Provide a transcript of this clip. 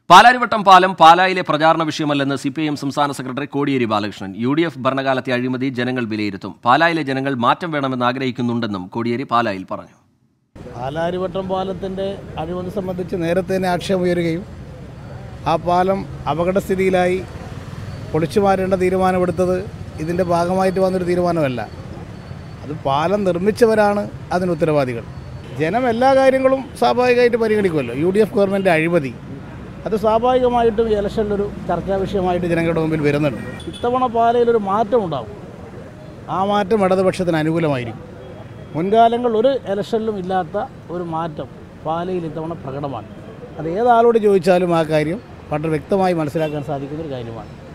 പാലാരിവട്ടം പാലം പാലായിലെ പ്രചാരണ വിഷയമല്ലെന്ന് സി പി ഐ എം സംസ്ഥാന secretary Kodiyeri Balakrishnan U D F ഭരണകാലത്തെ അഴിമതി ജനങ്ങൾ വിലയിരുത്തും പാലായിലെ ജനങ്ങൾ മാറ്റം വേണമെന്ന് ആഗ്രഹിക്കുന്നുണ്ടെന്നും കോടിയേരി പാലായിൽ പറഞ്ഞു പാലാരിവട്ടം പാലത്തിൻ്റെ അഴിമതി സംബന്ധിച്ച് നേരത്തെ തന്നെ ആക്ഷേപം ഉയരുകയും ആ പാലം അപകടസ്ഥിതിയിലായി പൊളിച്ചു മാറ്റേണ്ട തീരുമാനമെടുത്തത് ഇതിൻ്റെ ഭാഗമായിട്ട് വന്നൊരു തീരുമാനമല്ല അത് പാലം നിർമ്മിച്ചവരാണ് അതിന് ഉത്തരവാദികൾ ജനം എല്ലാ കാര്യങ്ങളും സ്വാഭാവികമായിട്ട് പരിഗണിക്കുമല്ലോ യു ഡി എഫ് ഗവൺമെൻറ് അഴിമതി അത് സ്വാഭാവികമായിട്ടും ഈ ഇലക്ഷനിലൊരു ചർച്ചാ വിഷയമായിട്ട് ജനങ്ങളുടെ മുമ്പിൽ വരുന്നുണ്ട് ഇത്തവണ പാലയിലൊരു മാറ്റം ഉണ്ടാകും ആ മാറ്റം ഇടതുപക്ഷത്തിന് അനുകൂലമായിരിക്കും മുൻകാലങ്ങളിൽ ഒരു ഇലക്ഷനിലും ഇല്ലാത്ത ഒരു മാറ്റം പാലയിൽ ഇത്തവണ പ്രകടമാണ് അത് ഏതാളോട് ചോദിച്ചാലും ആ കാര്യം വളരെ വ്യക്തമായി മനസ്സിലാക്കാൻ സാധിക്കുന്ന ഒരു കാര്യമാണ്